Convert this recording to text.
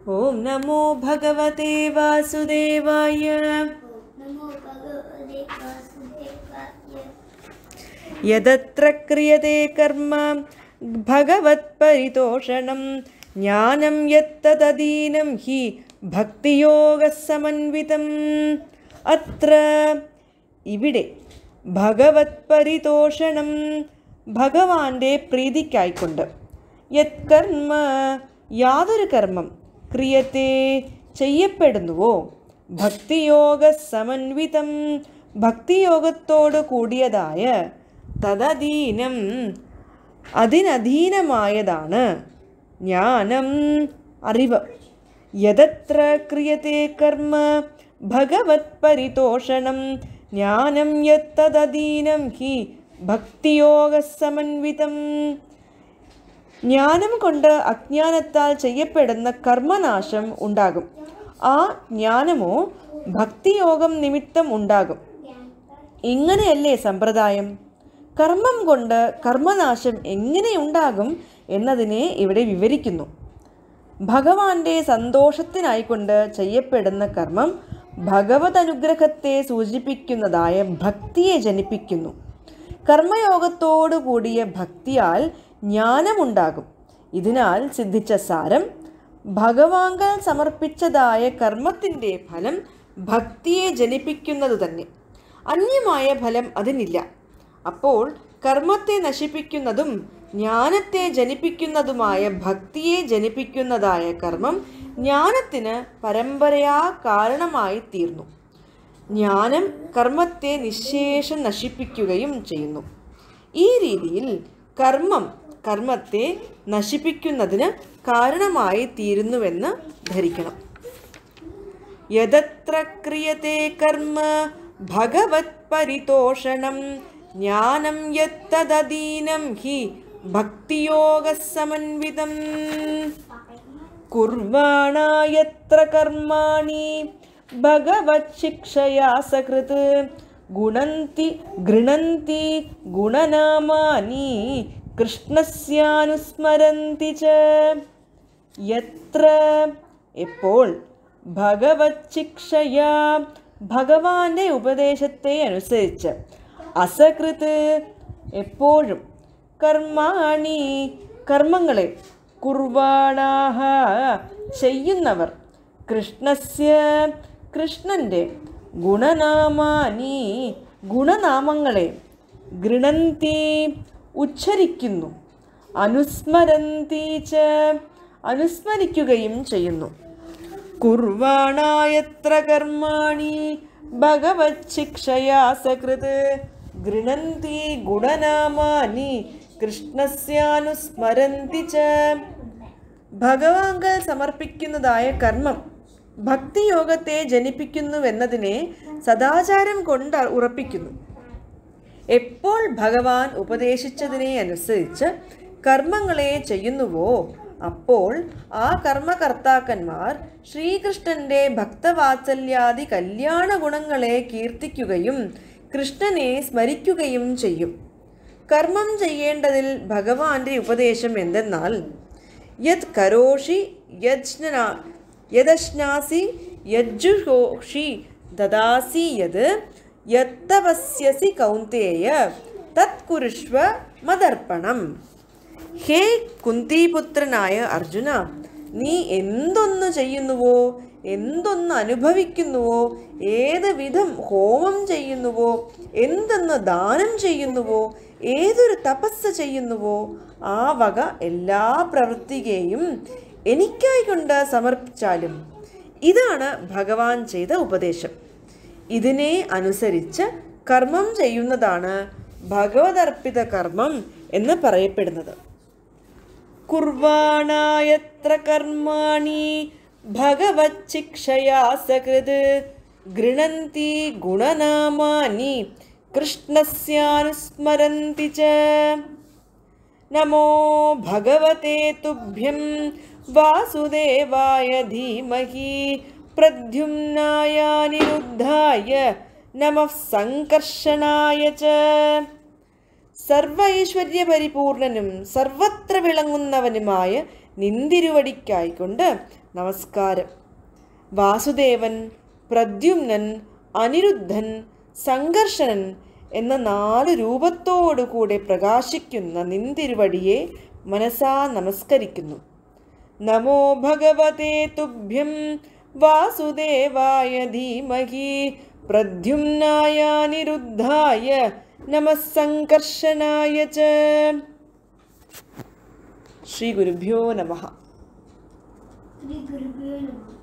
ഓം നമോ ഭഗവതേ വാസുദേവായ നമോ ഭഗവതേ വാസുദേവായ യതത്ര ക്രിയത്തെ കർമ്മ ഭഗവത് പരിതോഷണം ജ്ഞാനം യത്തതീനം ഹി ഭക്തിയോഗസമന്വിതം അത്ര ഇവിടെ ഭഗവത് പരിതോഷണം ഭഗവാന്റെ പ്രീതിക്കായിക്കൊണ്ട് യത് കർമ്മ യാതൊരു കർമ്മം ക്രിയത്തെ ചെയ്യപ്പെടുന്നുവോ ഭക്തിയോഗ സമന്വിതം ഭക്തിയോഗത്തോട് കൂടിയതായ തദധീനം അതിനധീനമായതാണ് ജ്ഞാനം അറിവ് യതത്ര ക്രിയത്തെ കർമ്മ ഭഗവത് പരിതോഷണം ജ്ഞാനം യത്തദധീനം ഹി ഭക്തിയോഗ സമന്വിതം ജ്ഞാനം കൊണ്ട് അജ്ഞാനത്താൽ ചെയ്യപ്പെടുന്ന കർമ്മനാശം ഉണ്ടാകും ആ ജ്ഞാനമോ ഭക്തിയോഗം നിമിത്തം ഉണ്ടാകും ഇങ്ങനെയല്ലേ സമ്പ്രദായം കർമ്മം കൊണ്ട് കർമ്മനാശം എങ്ങനെ ഉണ്ടാകും എന്നതിനെ ഇവിടെ വിവരിക്കുന്നു ഭഗവാന്റെ സന്തോഷത്തിനായിക്കൊണ്ട് ചെയ്യപ്പെടുന്ന കർമ്മം ഭഗവത് അനുഗ്രഹത്തെ സൂചിപ്പിക്കുന്നതായ ഭക്തിയെ ജനിപ്പിക്കുന്നു കർമ്മയോഗത്തോടു കൂടിയ ഭക്തിയാൽ ജ്ഞാനമുണ്ടാകും ഇതിനാൽ സിദ്ധിച്ച സാരം ഭഗവാങ്കൽ സമർപ്പിച്ചതായ കർമ്മത്തിൻ്റെ ഫലം ഭക്തിയെ ജനിപ്പിക്കുന്നത് തന്നെ അന്യമായ ഫലം അതിനില്ല അപ്പോൾ കർമ്മത്തെ നശിപ്പിക്കുന്നതും ജ്ഞാനത്തെ ജനിപ്പിക്കുന്നതുമായ ഭക്തിയെ ജനിപ്പിക്കുന്നതായ കർമ്മം ജ്ഞാനത്തിന് പരമ്പരയാ കാരണമായി തീർന്നു ജ്ഞാനം കർമ്മത്തെ നിശേഷം നശിപ്പിക്കുകയും ചെയ്യുന്നു ഈ രീതിയിൽ കർമ്മം കർമ്മത്തെ നശിപ്പിക്കുന്നതിന് കാരണമായി തീരുന്നുവെന്ന് ധരിക്കണം യതത്ര ക്രിയത്തെ കർമ്മ ഭഗവത് പരിതോഷണം ജ്ഞാനം യത്തദീനം ഹി ഭക്തിയോഗസമന്വിതം കുർവാണായത്ര കർമാണി ഭഗവത് ശിക്ഷയാ സകൃത് ഗുണന്തി ഗൃണന്തി ഗുണനാമാനി കൃഷ്ണസ്യാനുസ്മരന്തി ച യത്ര എപ്പോൾ ഭഗവത് ശിക്ഷയാ ഭഗവാന്റെ ഉപദേശത്തെ അനുസരിച്ച് അസകൃത് എപ്പോഴും കർമാണി കർമ്മങ്ങളെ കുർവാണാഹ ചെയ്യുന്നവർ കൃഷ്ണസ്യ കൃഷ്ണൻ്റെ ഗുണനാമാനി ഗുണനാമങ്ങളെ ഗൃണന്തി ഉച്ചരിക്കുന്നു അനുസ്മരന്തി ച അനുസ്മരിക്കുകയും ചെയ്യുന്നു കുർവാണായത്ര കർമാണി ഭഗവത് ശിക്ഷയാ സകൃത് ഗൃണന്തി ഗുണനാമാനി കൃഷ്ണസ്യാനുസ്മരന്തി ച ഭഗവാങ്കൽ സമർപ്പിക്കുന്നതായ കർമ്മം ഭക്തിയോഗത്തെ ജനിപ്പിക്കുന്നുവെന്നതിനെ സദാചാരം കൊണ്ട് ഉറപ്പിക്കുന്നു എപ്പോൾ ഭഗവാൻ ഉപദേശിച്ചതിനെ അനുസരിച്ച് കർമ്മങ്ങളെ ചെയ്യുന്നുവോ അപ്പോൾ ആ കർമ്മകർത്താക്കന്മാർ ശ്രീകൃഷ്ണന്റെ ഭക്തവാത്സല്യാദി കല്യാണ ഗുണങ്ങളെ കീർത്തിക്കുകയും കൃഷ്ണനെ സ്മരിക്കുകയും ചെയ്യും കർമ്മം ചെയ്യേണ്ടതിൽ ഭഗവാന്റെ ഉപദേശം എന്തെന്നാൽ യത് കരോഷി യജ്ഞ യദശ്നാസി യജ്ജുഹോഷി ദദാസി യത് യത്തപസ്യസി കൗന്തേയ തത്കുരുഷ്വ മദർപ്പണം ഹേ കുന്തിപുത്രനായ അർജുന നീ എന്തൊന്നു ചെയ്യുന്നുവോ എന്തൊന്ന് അനുഭവിക്കുന്നുവോ ഏത് വിധം ഹോമം ചെയ്യുന്നുവോ എന്തെന്ന് ദാനം ചെയ്യുന്നുവോ ഏതൊരു തപസ് ചെയ്യുന്നുവോ ആ വക എല്ലാ പ്രവൃത്തിയെയും എനിക്കായി കൊണ്ട് സമർപ്പിച്ചാലും ഇതാണ് ഭഗവാൻ ചെയ്ത ഉപദേശം ഇതിനെ അനുസരിച്ച് കർമ്മം ചെയ്യുന്നതാണ് ഭഗവതർപ്പിത കർമ്മം എന്ന് പറയപ്പെടുന്നത് കുർവാണായത്ര കർമാണി ഭഗവത് ശിക്ഷയാ സകൃത് ഗൃണന്തി ഗുണനാമാനി കൃഷ്ണസ്യാനുസ്മരന്തി ച നമോ ഭഗവത്തെ തുഭ്യം വാസുദേവായ ധീമഹി പ്രദ്യുമ്നായ നിരുദ്ധായ നമഃ സംകർഷണായ ച സർവ ഐശ്വര്യപരിപൂർണനും സർവത്ര വിളങ്ങുന്നവനുമായ നിന്തിരുവടിക്കായിക്കൊണ്ട് നമസ്കാരം വാസുദേവൻ പ്രദ്യുമ്നൻ അനിരുദ്ധൻ സംഘർഷണൻ എന്ന നാല് രൂപത്തോടുകൂടെ പ്രകാശിക്കുന്ന നിന്തിരുവടിയെ മനസാ നമസ്കരിക്കുന്നു നമോ ഭഗവതേ തുഭ്യം വാസുദേവായ ധീമഹി പ്രദ്യുമ്നായ നിരുദ്ധായ നമഃ സംകർഷണായ ച ശ്രീ ഗുരുഭ്യോ നമഃ ശ്രീ ഗുരുഭ്യോ നമഃ